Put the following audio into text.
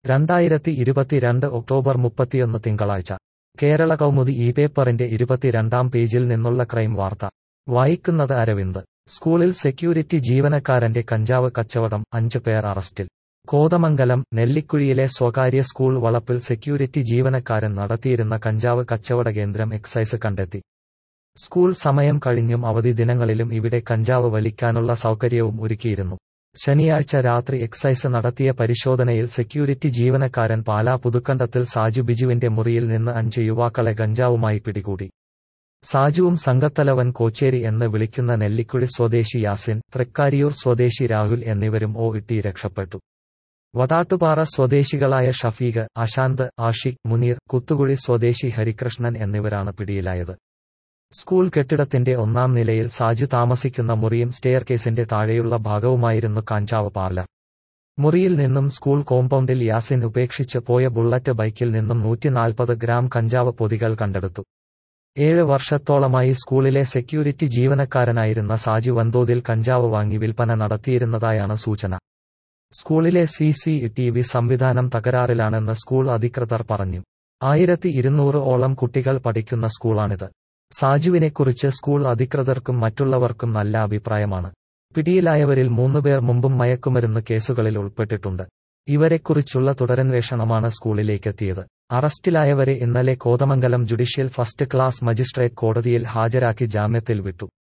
രണ്ടായിരത്തി ഇരുപത്തിരണ്ട് ഒക്ടോബർ മുപ്പത്തിയൊന്ന് തിങ്കളാഴ്ച കേരള കൗമുദി ഈ പേപ്പറിന്റെ ഇരുപത്തിരണ്ടാം പേജിൽ നിന്നുള്ള ക്രൈം വാർത്ത വായിക്കുന്നത് അരവിന്ദ് സ്കൂളിൽ സെക്യൂരിറ്റി ജീവനക്കാരന്റെ കഞ്ചാവ് കച്ചവടം അഞ്ച് പേർ അറസ്റ്റിൽ കോതമംഗലം നെല്ലിക്കുഴിയിലെ സ്വകാര്യ സ്കൂൾ വളപ്പിൽ സെക്യൂരിറ്റി ജീവനക്കാരൻ നടത്തിയിരുന്ന കഞ്ചാവ് കച്ചവട കേന്ദ്രം എക്സൈസ് കണ്ടെത്തി സ്കൂൾ സമയം കഴിഞ്ഞും അവധി ദിനങ്ങളിലും ഇവിടെ കഞ്ചാവ് വലിക്കാനുള്ള സൗകര്യവും ഒരുക്കിയിരുന്നു ശനിയാഴ്ച രാത്രി എക്സൈസ് നടത്തിയ പരിശോധനയിൽ സെക്യൂരിറ്റി ജീവനക്കാരൻ പാലാ പുതുക്കണ്ടത്തിൽ സാജു ബിജുവിന്റെ മുറിയിൽ നിന്ന് അഞ്ച് യുവാക്കളെ ഗഞ്ചാവുമായി പിടികൂടി സാജുവും സംഘത്തലവൻ കോച്ചേരി എന്ന് വിളിക്കുന്ന നെല്ലിക്കുഴി സ്വദേശി യാസിൻ തൃക്കാരിയൂർ സ്വദേശി രാഹുൽ എന്നിവരും ഓ ഇട്ടി രക്ഷപ്പെട്ടു വടാട്ടുപാറ സ്വദേശികളായ ഷഫീഖ് അശാന്ത് ആഷിഖ് മുനീർ കുത്തുകുഴി സ്വദേശി ഹരികൃഷ്ണൻ എന്നിവരാണ് പിടിയിലായത് സ്കൂൾ കെട്ടിടത്തിന്റെ ഒന്നാം നിലയിൽ സാജു താമസിക്കുന്ന മുറിയും സ്റ്റെയർകേസിന്റെ താഴെയുള്ള ഭാഗവുമായിരുന്നു കാഞ്ചാവ് പാർലർ മുറിയിൽ നിന്നും സ്കൂൾ കോമ്പൗണ്ടിൽ യാസിൻ ഉപേക്ഷിച്ച് പോയ ബുള്ളറ്റ് ബൈക്കിൽ നിന്നും നൂറ്റിനാൽപ്പത് ഗ്രാം കഞ്ചാവ് പൊതികൾ കണ്ടെടുത്തു ഏഴ് വർഷത്തോളമായി സ്കൂളിലെ സെക്യൂരിറ്റി ജീവനക്കാരനായിരുന്ന സാജു വൻതോതിൽ കഞ്ചാവ് വാങ്ങി വിൽപ്പന നടത്തിയിരുന്നതായാണ് സൂചന സ്കൂളിലെ സി സി ടി വി സംവിധാനം തകരാറിലാണെന്ന് സ്കൂൾ അധികൃതർ പറഞ്ഞു ആയിരത്തി ഇരുന്നൂറ് ഓളം കുട്ടികൾ പഠിക്കുന്ന സ്കൂളാണിത് സാജുവിനെക്കുറിച്ച് സ്കൂൾ അധികൃതർക്കും മറ്റുള്ളവർക്കും നല്ല അഭിപ്രായമാണ് പിടിയിലായവരിൽ മൂന്നുപേർ മുമ്പും മയക്കുമരുന്ന് കേസുകളിൽ ഉൾപ്പെട്ടിട്ടുണ്ട് ഇവരെക്കുറിച്ചുള്ള തുടരന്വേഷണമാണ് സ്കൂളിലേക്കെത്തിയത് അറസ്റ്റിലായവരെ ഇന്നലെ Kothamangalam judicial first class magistrate കോടതിയിൽ ഹാജരാക്കി ജാമ്യത്തിൽ വിട്ടു